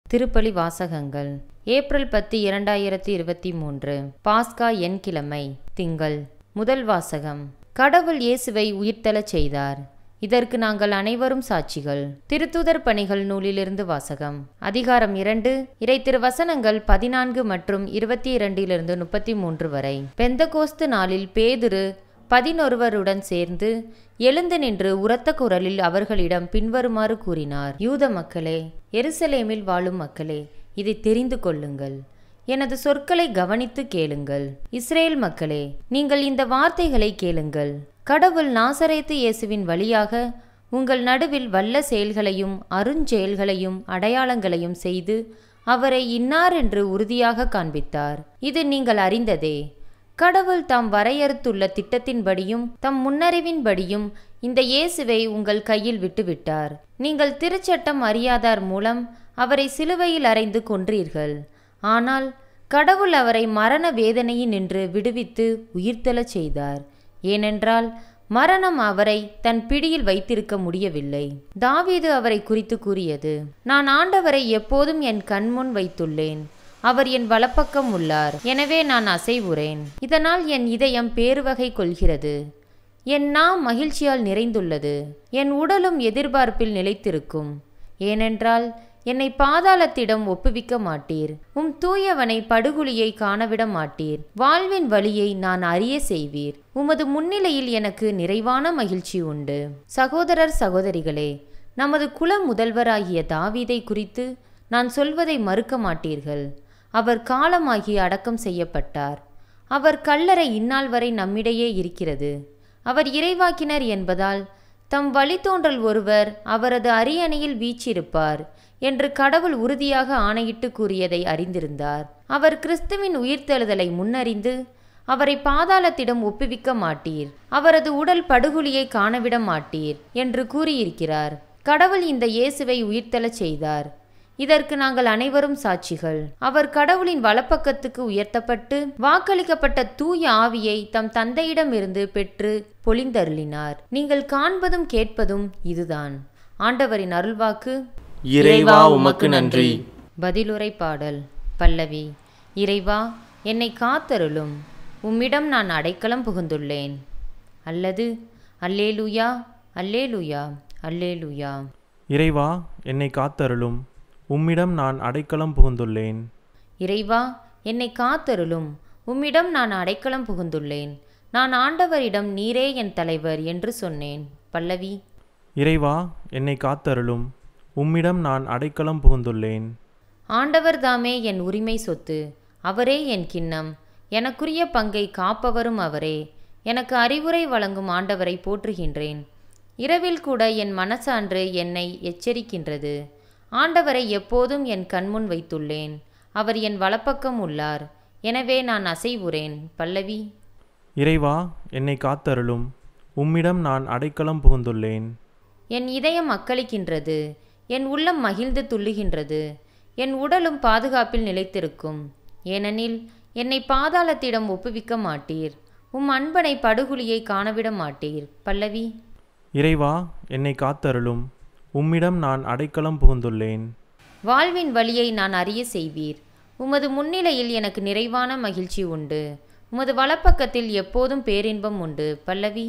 திருப்பலி வாசகங்கள் ஏப்ரல் பத்து இரண்டாயிரத்தி இருபத்தி மூன்று பாஸ்கா என் கிழமை திங்கள் முதல் வாசகம் கடவுள் இயேசுவை உயிர்த்தெழச் செய்தார் இதற்கு நாங்கள் அனைவரும் சாட்சிகள் திருத்துதர் பணிகள் நூலிலிருந்து வாசகம் அதிகாரம் இரண்டு இறை திருவசனங்கள் பதினான்கு மற்றும் இருபத்தி இரண்டிலிருந்து முப்பத்தி மூன்று வரை பெந்தகோஸ்து நாளில் பேதுரு பதினொருவருடன் சேர்ந்து எழுந்து நின்று உரத்த குரலில் அவர்களிடம் பின்வருமாறு கூறினார் யூத மக்களே எருசலேமில் வாழும் மக்களே இதை தெரிந்து கொள்ளுங்கள் எனது சொற்களை கவனித்து கேளுங்கள் இஸ்ரேல் மக்களே நீங்கள் இந்த வார்த்தைகளை கேளுங்கள் கடவுள் நாசரேத்து இயேசுவின் வழியாக உங்கள் நடுவில் வல்ல செயல்களையும் அருஞ்செயல்களையும் அடையாளங்களையும் செய்து அவரை இன்னார் என்று உறுதியாக காண்பித்தார் இது நீங்கள் அறிந்ததே கடவுள் தாம் வரையறுத்துள்ள திட்டத்தின்படியும் தம் முன்னறிவின்படியும் இந்த இயேசுவை உங்கள் கையில் விட்டுவிட்டார் நீங்கள் திருச்சட்டம் அறியாதார் மூலம் அவரை சிலுவையில் அறைந்து கொன்றீர்கள் ஆனால் கடவுள் அவரை மரண வேதனையினின்று விடுவித்து உயிர்த்தெழச் செய்தார் ஏனென்றால் மரணம் அவரை தன் பிடியில் வைத்திருக்க முடியவில்லை தாவீது அவரை குறித்து கூறியது நான் ஆண்டவரை எப்போதும் என் கண்முன் வைத்துள்ளேன் அவர் என் வலப்பக்கம் உள்ளார் எனவே நான் அசைவுறேன் இதனால் என் இதயம் பேருவகை கொள்கிறது என் நா மகிழ்ச்சியால் நிறைந்துள்ளது என் உடலும் எதிர்பார்ப்பில் நிலைத்திருக்கும் ஏனென்றால் என்னை பாதாளத்திடம் ஒப்புவிக்க மாட்டீர் உம் தூயவனை படுகுழியை காணவிட மாட்டீர் வாழ்வின் வழியை நான் அறிய செய்வீர் உமது முன்னிலையில் எனக்கு நிறைவான மகிழ்ச்சி உண்டு சகோதரர் சகோதரிகளே நமது குல முதல்வராகிய தாவீதை குறித்து நான் சொல்வதை மறுக்க மாட்டீர்கள் அவர் காலமாகி அடக்கம் செய்யப்பட்டார் அவர் கல்லறை இந்நாள் வரை நம்மிடையே இருக்கிறது அவர் இறைவாக்கினர் என்பதால் தம் வழித்தோன்றல் ஒருவர் அவரது அரியணையில் வீச்சிருப்பார் என்று கடவுள் உறுதியாக ஆணையிட்டு கூறியதை அறிந்திருந்தார் அவர் கிறிஸ்துவின் உயிர்த்தெழுதலை முன்னறிந்து அவரை பாதாளத்திடம் ஒப்புவிக்க மாட்டீர் அவரது உடல் படுகொலியை காணவிட மாட்டீர் என்று கூறியிருக்கிறார் கடவுள் இந்த இயேசுவை உயிர்த்தெழச் செய்தார் இதற்கு நாங்கள் அனைவரும் சாட்சிகள் அவர் கடவுளின் வலப்பக்கத்துக்கு உயர்த்தப்பட்டு வாக்களிக்கப்பட்ட தூய ஆவியை தம் தந்தையிடமிருந்து பெற்று பொழிந்தருளினார் நீங்கள் காண்பதும் கேட்பதும் இதுதான் ஆண்டவரின் அருள்வாக்கு இறைவா உமக்கு நன்றி பதிலுரை பாடல் பல்லவி இறைவா என்னை காத்தருளும் உம்மிடம் நான் அடைக்கலம் புகுந்துள்ளேன் அல்லது அல்லேலுயா அல்லேலுயா அல்லேலுயா இறைவா என்னை காத்தருளும் உம்மிடம் நான் அடைக்கலம் புகுந்துள்ளேன் இறைவா என்னை காத்தருளும் உம்மிடம் நான் அடைக்கலம் புகுந்துள்ளேன் நான் ஆண்டவரிடம் நீரே என் தலைவர் என்று சொன்னேன் பல்லவி இறைவா என்னை காத்தருளும் உம்மிடம் நான் அடைக்கலம் புகுந்துள்ளேன் ஆண்டவர் தாமே என் உரிமை சொத்து அவரே என் கிண்ணம் எனக்குரிய பங்கை காப்பவரும் அவரே எனக்கு அறிவுரை வழங்கும் ஆண்டவரை போற்றுகின்றேன் இரவில் கூட என் மனசான்று என்னை எச்சரிக்கின்றது ஆண்டவரை எப்போதும் என் கண்முன் வைத்துள்ளேன் அவர் என் வலப்பக்கம் உள்ளார் எனவே நான் அசைவுறேன் பல்லவி இறைவா என்னை காத்தருளும் உம்மிடம் நான் அடைக்கலம் புகுந்துள்ளேன் என் இதயம் அக்களிக்கின்றது என் உள்ளம் மகிழ்ந்து துள்ளுகின்றது என் உடலும் பாதுகாப்பில் நிலைத்திருக்கும் ஏனெனில் என்னை பாதாளத்திடம் ஒப்புவிக்க மாட்டீர் உம் அன்பனை படுகுழியை காணவிட மாட்டீர் பல்லவி இறைவா என்னை காத்தருளும் உம்மிடம் நான் அடைக்கலம் புகுந்துள்ளேன் வாழ்வின் வழியை நான் அறிய செய்வீர் உமது முன்னிலையில் எனக்கு நிறைவான மகிழ்ச்சி உண்டு உமது வலப்பக்கத்தில் எப்போதும் பேரின்பம் உண்டு பல்லவி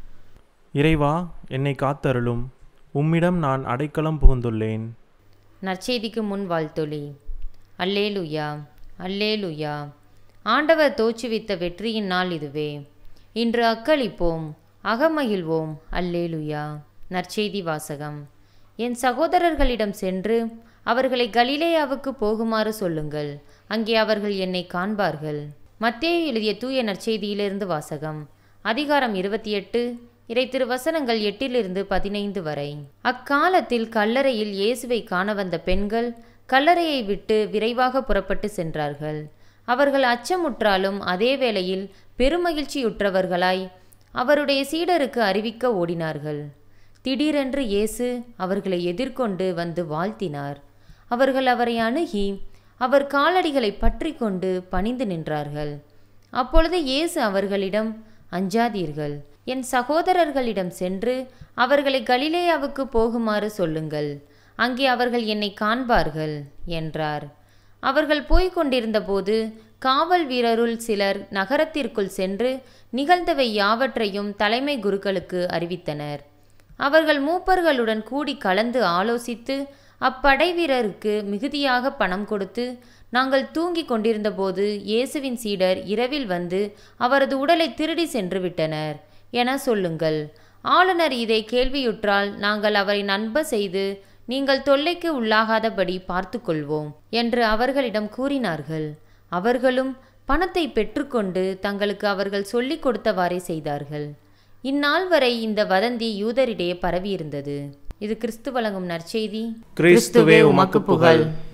இறைவா என்னை காத்தருளும் உம்மிடம் நான் அடைக்கலம் புகுந்துள்ளேன் நற்செய்திக்கு முன் வாழ்த்தொளி அல்லேலுயா அல்லேலுயா ஆண்டவர் தோற்றுவித்த வெற்றியின் நாள் இதுவே இன்று அக்களிப்போம் அகமகிழ்வோம் அல்லேலுயா நற்செய்தி வாசகம் என் சகோதரர்களிடம் சென்று அவர்களை கலிலேயாவுக்கு போகுமாறு சொல்லுங்கள் அங்கே அவர்கள் என்னை காண்பார்கள் மத்தேயு எழுதிய தூய நற்செய்தியிலிருந்து வாசகம் அதிகாரம் இருபத்தி எட்டு இறை திருவசனங்கள் எட்டிலிருந்து பதினைந்து வரை அக்காலத்தில் கல்லறையில் இயேசுவை காண வந்த பெண்கள் கல்லறையை விட்டு விரைவாக புறப்பட்டு சென்றார்கள் அவர்கள் அச்சமுற்றாலும் அதே வேளையில் பெருமகிழ்ச்சியுற்றவர்களாய் அவருடைய சீடருக்கு அறிவிக்க ஓடினார்கள் திடீரென்று இயேசு அவர்களை எதிர்கொண்டு வந்து வாழ்த்தினார் அவர்கள் அவரை அணுகி அவர் காலடிகளை பற்றி கொண்டு பணிந்து நின்றார்கள் அப்பொழுது இயேசு அவர்களிடம் அஞ்சாதீர்கள் என் சகோதரர்களிடம் சென்று அவர்களை கலிலேயாவுக்கு போகுமாறு சொல்லுங்கள் அங்கே அவர்கள் என்னை காண்பார்கள் என்றார் அவர்கள் போய்க் கொண்டிருந்தபோது காவல் வீரருள் சிலர் நகரத்திற்குள் சென்று நிகழ்ந்தவை யாவற்றையும் தலைமை குருக்களுக்கு அறிவித்தனர் அவர்கள் மூப்பர்களுடன் கூடி கலந்து ஆலோசித்து அப்படை வீரருக்கு மிகுதியாக பணம் கொடுத்து நாங்கள் தூங்கிக் கொண்டிருந்தபோது இயேசுவின் சீடர் இரவில் வந்து அவரது உடலை திருடி சென்று விட்டனர் என சொல்லுங்கள் ஆளுநர் இதை கேள்வியுற்றால் நாங்கள் அவரை நண்ப செய்து நீங்கள் தொல்லைக்கு உள்ளாகாதபடி பார்த்துக்கொள்வோம் என்று அவர்களிடம் கூறினார்கள் அவர்களும் பணத்தை பெற்றுக்கொண்டு தங்களுக்கு அவர்கள் சொல்லிக் கொடுத்தவாறே செய்தார்கள் இந்நாள் வரை இந்த வதந்தி யூதரிடையே பரவியிருந்தது இது கிறிஸ்து வழங்கும் நற்செய்தி கிறிஸ்துவே உமக்கு புகழ்